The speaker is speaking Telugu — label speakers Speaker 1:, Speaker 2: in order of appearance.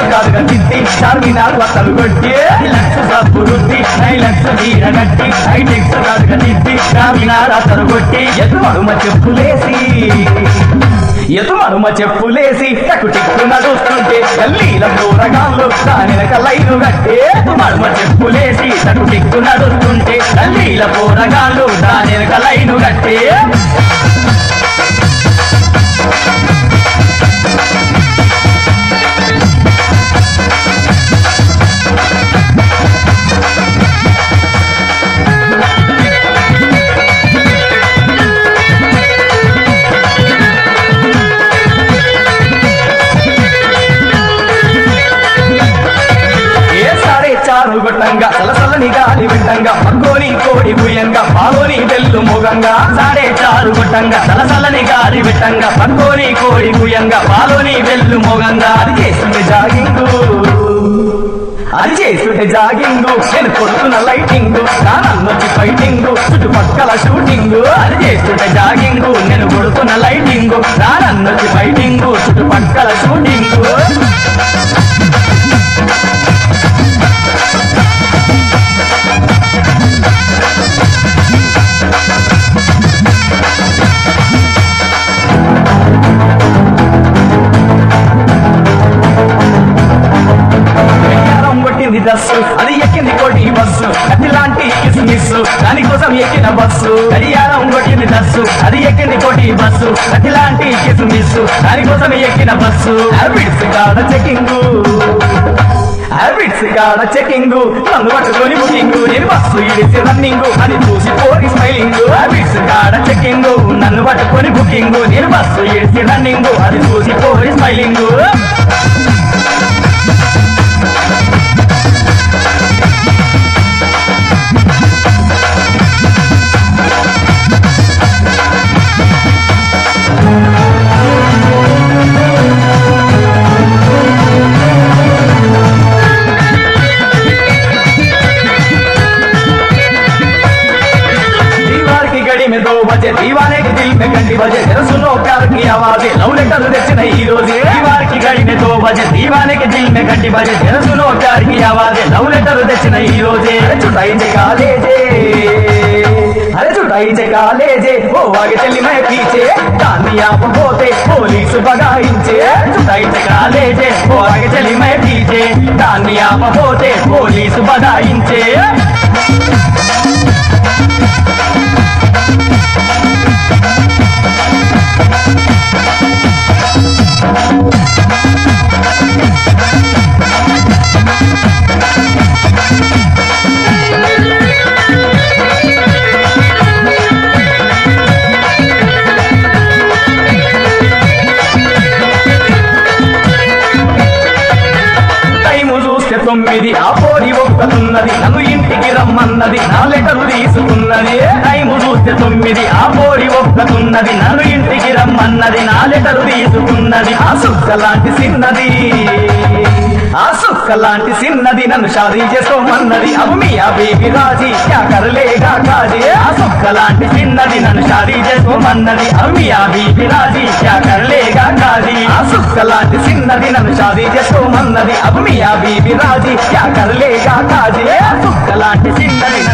Speaker 1: కాదుగా తిట్టి చార్మినార్ వత్తలు కొట్టి లక్ష సబ్బు రుద్ది ఐ లక్ష తీర కట్టి ఐటెక్స్ కాదుగా తిట్టి చార్మినార్ అత్తలు కొట్టి ఎదు మడుమ చెప్పులేసి ఎదు మడుమ చెప్పులేసి టకు టిక్కు నడుస్తుంటే గల్లీల దూరగాళ్ళు దాని లైను కట్టి ఎదు మడుమ చెప్పులేసి టకు టిక్కు నడుస్తుంటే గల్లీల పోరగాళ్ళు దాని లైను కట్టి ఏ సారే చారు గొట్టంగా సలసలని గాలి విట్టంగా పక్కోని కోడి భుయంగా పాలోని వెల్లు మొగంగా సాడే చారు గొట్టంగా సలసలని గాలి విట్టంగా పక్కోని కోడి భుయంగా పాలోని వెల్లు మొగంగా అది చేస్తుంటే జాగింగు అది చేస్తుంటే జాగింగు నేను కొడుతున్న లైటింగ్ వచ్చి ఫైటింగ్ చుట్టుపక్కల షూటింగ్ అది చేస్తుంటే జాగింగు నేను కొడుతున్న లైటింగ్ వచ్చి ఫైటింగ్ చుట్టుపక్కల షూటింగ్ వెయ్యారం కొట్టింది దస్సు అది ఎక్కింది కొట్టి బస్సు అది లాంటి కిస్మిస్ దానికోసం ఎక్కిన బస్సు గడియారం కొట్టింది దస్సు అది ఎక్కింది కొట్టి బస్సు అది లాంటి కిస్మిస్ దానికోసం ఎక్కిన బస్సు హ్యాబిట్స్ కాడ చెకింగ్ హ్యాబిట్స్ కాడ చెకింగ్ నన్ను పట్టుకొని బుకింగ్ నేను బస్సు ఇడిసి రన్నింగ్ అది చూసి పోరి స్మైలింగ్ హ్యాబిట్స్ కాడ చెకింగ్ నన్ను పట్టుకొని బుకింగ్ నేను బస్సు ఇడిసి రన్నింగ్ అది చూసి పోరి స్మైలింగ్ दीवार की घड़ी में दो बजे दीवाने के दिल में घंटी बजे जरा सुनो प्यार की आवाजें लव लेटर తెచ్చిన ఈ రోజే दीवार की घड़ी में दो बजे दीवाने के दिल में घंटी बजे जरा सुनो प्यार की आवाजें लव लेटर తెచ్చిన ఈ రోజే अरे छुटाई जे कालेजे अरे छुटाई जे कालेजे ओ आगे चली मैं पीछे दानी आप होते पुलिस भगाइंचे छुटाई जे कालेजे ओ आगे चली मैं पीछे दानी आप होते पुलिस भगाइंचे టైము చూస్తే తొమ్మిది ఆ పోరి ఒక్కతున్నది నన్ను ఇంటికి రమ్మన్నది నా లెటరు తీసుకున్నది టైము చూస్తే తొమ్మిది ఆ పోరి ఒక్కతున్నది నన్ను ఇంటికి రమ్మన్నది నా లెటరు తీసుకున్నది ఆ సుక్క లాంటి చిన్నది ఆ సుక్క లాంటి చిన్నది నన్ను షాదీ చేసుకోమన్నది అవు మీ ఆ బేబీ రాజీ క్యా కరలేగా కాజీ ఆ సుక్క లాంటి చిన్నది నన్ను షాదీ చేసుకోమన్నది అవు మీ ఆ బేబీ రాజీ క్యా కరలేగా కాజీ ఆ సుక్క లాంటి చిన్నది నన్ను షాదీ చేసుకోమన్నది అవు మీ ఆ బీబీ రాజీ క్యా కరలేగా కాజీ ఆ సుక్క లాంటి చిన్నది